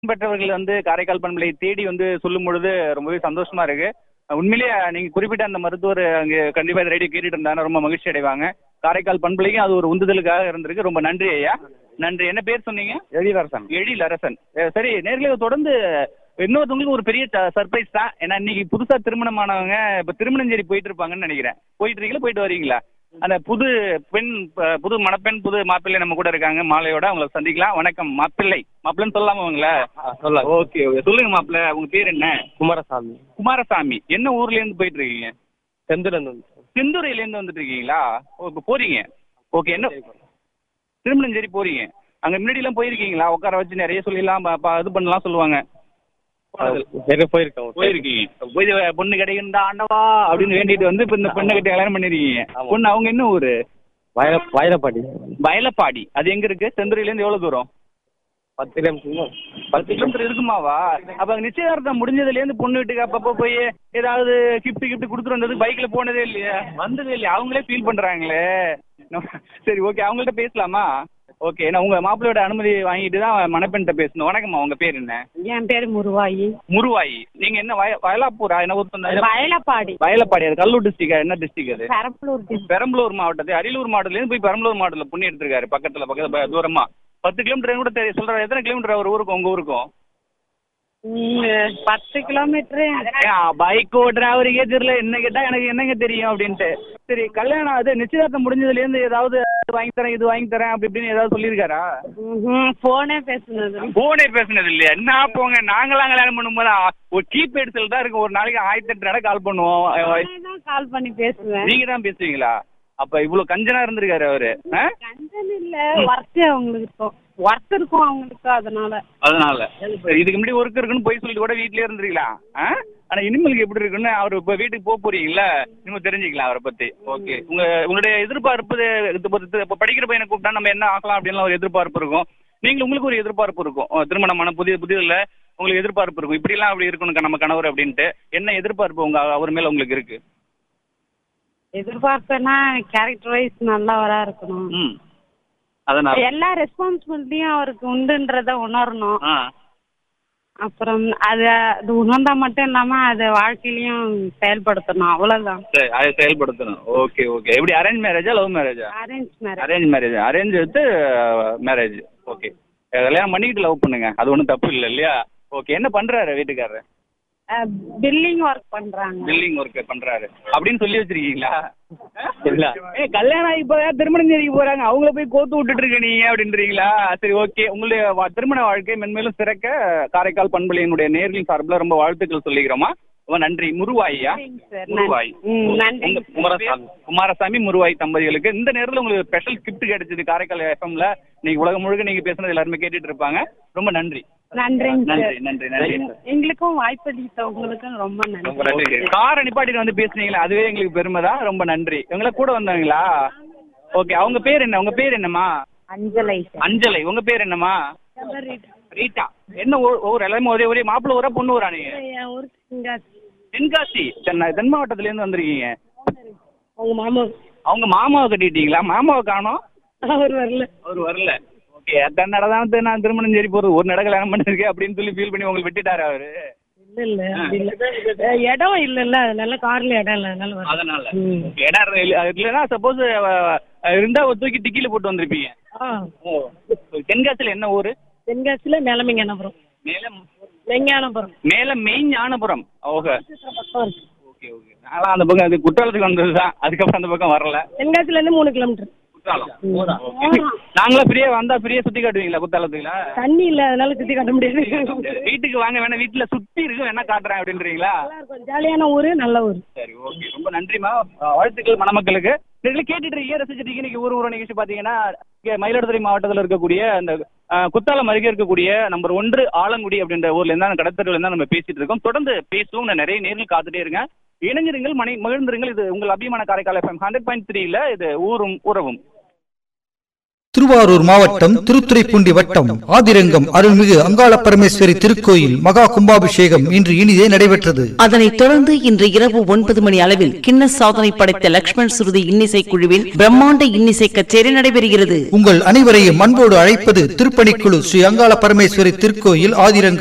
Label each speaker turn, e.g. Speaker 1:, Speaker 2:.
Speaker 1: பெற்றவர்கள் வந்து காரைக்கால் பண்பலை தேடி வந்து சொல்லும் பொழுது ரொம்பவே சந்தோஷமா இருக்கு உண்மையிலேயே நீங்க குறிப்பிட்ட அந்த மருத்துவர் அங்க கண்டிப்பா இந்த ரேடியோ கேட்டுட்டு இருந்தாங்க ரொம்ப மகிழ்ச்சி அடைவாங்க காரைக்கால் பண்பலைக்கும் அது ஒரு உந்துதலுக்காக இருந்திருக்கு ரொம்ப நன்றி ஐயா நன்றி என்ன பேர் சொன்னீங்க
Speaker 2: எழிலரசன்
Speaker 1: எழில் அரசன் அஹ் சரி நேர்களை தொடர்ந்து இன்னொருத்தவங்களுக்கு ஒரு பெரிய சர்ப்ரைஸ் தான் ஏன்னா இன்னைக்கு புதுசா திருமணமானவங்க இப்ப திருமணஞ்சேரி போயிட்டு இருப்பாங்கன்னு நினைக்கிறேன் போயிட்டு இருக்கீங்களா போயிட்டு வரீங்களா அந்த புது பெண் ப- புது மணப்பெண் புது மாப்பிள்ளை நம்ம கூட இருக்காங்க மாலையோட அவங்கள சந்திக்கலாம் வணக்கம் மாப்பிள்ளை மாப்பிள்ளைன்னு சொல்லாம அவங்கள
Speaker 2: சொல்ல
Speaker 1: ஓகே ஓகே சொல்லுங்க மாப்பிள்ளை உங்க பேர் என்ன
Speaker 2: குமாரசாமி
Speaker 1: குமாரசாமி என்ன ஊர்ல இருந்து போயிட்டு இருக்கீங்க
Speaker 2: செந்துரன்
Speaker 1: செந்துறையில இருந்து வந்துட்டு இருக்கீங்களா ஓ இப்போ போறீங்க ஓகே என்ன திருமணஞ்சேரி போறீங்க அங்க முன்னாடி எல்லாம் போயிருக்கீங்களா உட்கார வச்சு நிறைய சொல்லலாம் ப- ப- இது பண்ணலாம் சொல்லுவாங்க
Speaker 2: சரி போயிருக்கேன்
Speaker 1: போயிருக்கீங்க போய் பொண்ணு கிடைக்குண்டா ஆண்டவா அப்படின்னு வேண்டிட்டு வந்து இப்ப இந்த பெண்ணை கிட்ட கல்யாணம் பண்ணிருக்கீங்க
Speaker 2: ஆமா.
Speaker 1: பொண்ணு அவங்க என்ன ஊரு
Speaker 2: வயல வயலப்பாடி
Speaker 1: வயலப்பாடி அது எங்க இருக்கு செந்துறையில இருந்து எவ்வளவு தூரம்
Speaker 2: பத்து கிலோமீட்டர்
Speaker 1: பத்து கிலோமீட்டர் இருக்குமாவா அப்ப அங்க நிச்சயதார்த்தம் முடிஞ்சதுல இருந்து பொண்ணு வீட்டுக்கு அப்பப்போ போய் ஏதாவது கிஃப்ட் கிஃப்ட் கொடுத்துட்டு வந்தது பைக்ல போனதே இல்லையா வந்ததே இல்லையா அவங்களே ஃபீல் பண்றாங்களே சரி ஓகே அவங்கள்ட்ட பேசலாமா ஓகே நான் உங்க மாப்பிள்ளையோட அனுமதி வாங்கிட்டு தான் மணப்பெண்கிட்ட பேசணும் வணக்கம்மா உங்க பேர் என்ன
Speaker 3: என் பேர் முருவாயி
Speaker 1: முருவாயி நீங்க என்ன வய வயலாப்பூரா என்ன ஊர் சொன்னாங்க
Speaker 3: வயலப்பாடி
Speaker 1: வயலப்பாடி அது கல்லூர் டிஸ்ட்ரிக்ட் என்ன டிஸ்ட்ரிக்ட் அது
Speaker 3: பெரம்பலூர் district.
Speaker 1: பெரம்பலூர் மாவட்டத்தை அரியலூர் மாவட்டத்துல இருந்து போய் பெரம்பலூர் மாவட்டத்துல புண்ணி எடுத்திருக்காரு பக்கத்துல பக்கத்துல ப- தூரமா பத்து கிலோமீட்டர் கூட தெரியும் சொல்றாரு எத்தனை கிலோமீட்டர் ஒரு ஊருக்கும் உங்க ஊருக்கும்
Speaker 3: ம், பத்து கிலோமீட்டரு
Speaker 1: பைக் ஓட்டுற அவருக்கே தெரியல என்ன கேட்டா எனக்கு என்னங்க தெரியும் அப்படின்ட்டு சரி கல்யாணம் அது நிச்சயதார்த்தம் முடிஞ்சதுல இருந்து ஏதாவது அது வாங்கி தரேன் இது வாங்கி தரேன் அப்படி இப்படின்னு ஏதாவது சொல்லியிருக்காரா
Speaker 3: போனே பேசுனது
Speaker 1: போனே பேசுனது இல்லையா என்ன போங்க நாங்களாம் கல்யாணம் பண்ணும்போது ஆ- ஒரு கீபேட் செல் தான் இருக்கு ஒரு நாளைக்கு ஆயிரத்தி எட்டு நடை கால் பண்ணுவோம்
Speaker 3: நானே தான் கால் பண்ணி பேசுவேன்
Speaker 1: நீங்க தான் பேசுவீங்களா அப்ப இவ்வளவு கஞ்சனா இருந்திருக்காரு அவரு ஆ?
Speaker 3: கஞ்சன் இல்ல ஒர்க் அவங்களுக்கு இருக்கும் ஒர்க் இருக்கும் அவங்களுக்கு அதனால
Speaker 1: அதனால சரி, இதுக்கு முன்னாடி ஒர்க் இருக்குன்னு போய் சொல்லிட்டு கூட வீட்லயே இருந்திருக்கலாம் ஆ? ஆனா இனிமேலுக்கு எப்படி இருக்குன்னு அவர் இப்ப வீட்டுக்கு போக போறீங்கல்ல நீங்க தெரிஞ்சுக்கலாம் அவரை பத்தி ஓகே உங்க உங்களுடைய எதிர்பார்ப்பு இது பத்தி- இப்ப படிக்கிற பையனை கூப்பிட்டா நம்ம என்ன ஆகலாம் அப்படின்னு ஒரு எதிர்பார்ப்பு இருக்கும் நீங்க உங்களுக்கு ஒரு எதிர்பார்ப்பு இருக்கும் அஹ் திருமணமான புதிய புதியதுல உங்களுக்கு எதிர்பார்ப்பு இருக்கும் இப்படி எல்லாம் அப்படி இருக்கணும் நம்ம கணவர் அப்படின்ட்டு என்ன எதிர்பார்ப்பு உங்க அவர் மேல உங்களுக்கு இருக்கு
Speaker 3: எதிர்பார்ப்பேன்னா கேரக்டர் வைஸ் நல்லவரா இருக்கணும்
Speaker 1: ம் அதனால
Speaker 3: எல்லா ரெஸ்பான்சிபிலிட்டியும் அவருக்கு உண்டுன்றத உணரணும்
Speaker 1: ஆ
Speaker 3: அப்புறம் அது அது உணர்ந்தா மட்டும் இல்லாம அது வாழ்க்கையிலயும் செயல்படுத்தணும் அவ்வளவுதான்
Speaker 1: சரி அதை செயல்படுத்தணும் ஓகே ஓகே எப்படி அரேஞ்ச் மேரேஜா லவ் மேரேஜா
Speaker 3: arrange marriage
Speaker 1: arrange marriage arrange எடுத்து மேரேஜ் ஓகே கல்யாணம் பண்ணிக்கிட்டு லவ் பண்ணுங்க அது ஒன்றும் தப்பு இல்லை இல்லையா ஓகே என்ன பண்றாரு வீட்டுக்காரரு
Speaker 3: பில்லிங் ஒர்க் பண்றாங்க
Speaker 1: பில்லிங் ஒர்க் பண்றாரு அப்படின்னு சொல்லி வச்சிருக்கீங்களா
Speaker 2: இல்ல
Speaker 1: ஏ கல்யாணம் ஆகி போய் திருமணம் செய்தி போறாங்க அவங்கள போய் கோத்து விட்டுட்டு இருக்க நீங்க அப்படின்றீங்களா சரி ஓகே உங்களுடைய வா- திருமண வாழ்க்கை மென்மேலும் சிறக்க காரைக்கால் பண்பலையினுடைய நேர்களின் சார்பில் ரொம்ப வாழ்த்துக்கள் சொல்லிக்கிறோமா ரொம்ப நன்றி முருவாயா
Speaker 3: சரிங்க சார்.
Speaker 1: முருவாய்
Speaker 3: ம், நன்றி.
Speaker 1: உங்க- குமாரசாமி குமாரசாமி முருவாய் தம்பதிகளுக்கு இந்த நேரத்துல உங்களுக்கு ஸ்பெஷல் கிஃப்ட் கிடைச்சது காரைக்கால் எஃப்எம்ல நீங்க உலகம் முழுக்க நீங்க பேசுனது எல்லாருமே கேட்டுட்டு இருப்பாங்க ரொம்ப நன்றி
Speaker 3: நன்றிங்க
Speaker 1: நன்றி
Speaker 3: சார்
Speaker 1: நன்றி நன்றி
Speaker 3: எங்க- எங்களுக்கும் வாய்ப்பளித்தவங்களுக்கும் ரொம்ப
Speaker 2: ரொம்ப
Speaker 3: நன்றி
Speaker 2: நன்றி
Speaker 1: காரை நிப்பாட்டிட்டு வந்து பேசுனீங்களா அதுவே எங்களுக்கு பெருமை தான் ரொம்ப நன்றி இவங்கள கூட வந்தாங்களா ஓகே அவங்க பேர் என்ன உங்க பேர் என்னம்மா
Speaker 3: அஞ்சலை
Speaker 1: அஞ்சலை உங்க பேர் என்னம்மா ரீட்டா என்ன ஊ- ஊர் எல்லாமே ஒரே ஒரே மாப்பிள்ளை ஊரா பொண்ணு ஊரா நீங்க
Speaker 3: என் ஊருக்கு தென்காசி
Speaker 1: தென்காசி தென் தென் மாவட்டத்துல இருந்து வந்திருக்கீங்க
Speaker 3: அவங்க மாமா
Speaker 1: அவங்க மாமாவை கட்டிட்டீங்களா மாமாவை காணோம்
Speaker 3: அவர் வரல
Speaker 1: அவர் வரல ஓகே அத்தனை நடதான் நான் திருமணம் சரி போறது ஒரு நட கல்யாணம் பண்ணிருக்கேன் அப்படின்னு சொல்லி ஃபீல் பண்ணி உங்களுக்கு விட்டுட்டாரு அவரு
Speaker 3: இல்ல இல்ல அப்படி இல்ல அஹ் இடம் இல்ல இல்ல அதனால கார்ல இடம் இல்ல அதனால வரல.
Speaker 1: அதனால
Speaker 3: ம்.
Speaker 1: இடம் இல்ல- இல்லைன்னா சப்போஸ் இருந்தா ஒரு தூக்கி டிக்கில போட்டு வந்திருப்பீங்க
Speaker 3: ஆ
Speaker 1: ஓ தென்காசில என்ன ஊரு
Speaker 3: தென்காசியில மேல மெங்கானபுரம்
Speaker 1: மேல
Speaker 3: மெங்கானபுரம்
Speaker 1: மேல மெயின் ஞானபுரம் ஓகே
Speaker 3: பக்கம் இருக்கு
Speaker 1: ஓகே ஓகே நான்லாம் அந்த பக்கம் அது குற்றாலத்துக்கு வந்தது தான் அதுக்கப்புறம் அந்த பக்கம் வரல
Speaker 3: தென்காசில இருந்து மூணு கிலோமீட்டர்
Speaker 1: குற்றாலம் Okay. நாங்களும் ஃப்ரீயா வந்தா ஃப்ரீயா சுத்தி காட்டுவீங்களா குற்றாலத்துக்குல
Speaker 3: தண்ணி இல்ல அதனால சுத்தி காட்ட முடியாது
Speaker 1: வீட்டுக்கு வாங்க வேணா வீட்டுல சுத்தி இருக்கு வேணா காட்டுறேன் அப்படின்றீங்களா
Speaker 3: நல்லா இருக்கும் ஜாலியான ஊரு நல்ல ஊரு
Speaker 1: சரி ஓகே ரொம்ப நன்றிமா அஹ் வாழ்த்துக்கள் மணமக்களுக்கு நீங்களே கேட்டுட்டு இருக்கீங்க ரசிச்சுட்டு இருக்கீங்க இன்னைக்கு ஊர் ஊர நிகழ்ச்சி பாத்தீங்கன்னா இங்க மயிலாடுதுறை மாவட்டத்தில் இருக்கக்கூடிய அந்த அஹ், குத்தாலம் அருகே இருக்கக்கூடிய நம்பர் ஒன்று ஆலங்குடி அப்படின்ற ஊர்ல இருந்தா கடத்தருல இருந்தா நம்ம பேசிட்டு இருக்கோம் தொடர்ந்து பேசுவோம் நான் நிறைய நேரில் காத்துட்டே இருங்க இணைஞ்சிருங்கள் மணி மகிழ்ந்திருங்கள் இது உங்கள் அபிமான காரைக்கால் எஃப்எம் ஹண்ட்ரட் பாயிண்ட் த்ரீல இது ஊரும் உறவும்
Speaker 4: திருவாரூர் மாவட்டம் திருத்துறைப்பூண்டி வட்டம் ஆதிரங்கம் அருள்மிகு அங்காள பரமேஸ்வரி திருக்கோயில் மகா கும்பாபிஷேகம் இன்று இனிதே நடைபெற்றது
Speaker 5: அதனைத் தொடர்ந்து இன்று இரவு ஒன்பது மணி அளவில் கின்னஸ் சாதனை படைத்த லக்ஷ்மண் சுருதி இன்னிசை குழுவின் பிரம்மாண்ட இன்னிசை கச்சேரி நடைபெறுகிறது
Speaker 4: உங்கள் அனைவரையும் அன்போடு அழைப்பது திருப்பணிக்குழு ஸ்ரீ அங்காள பரமேஸ்வரி திருக்கோயில் ஆதிரங்கம்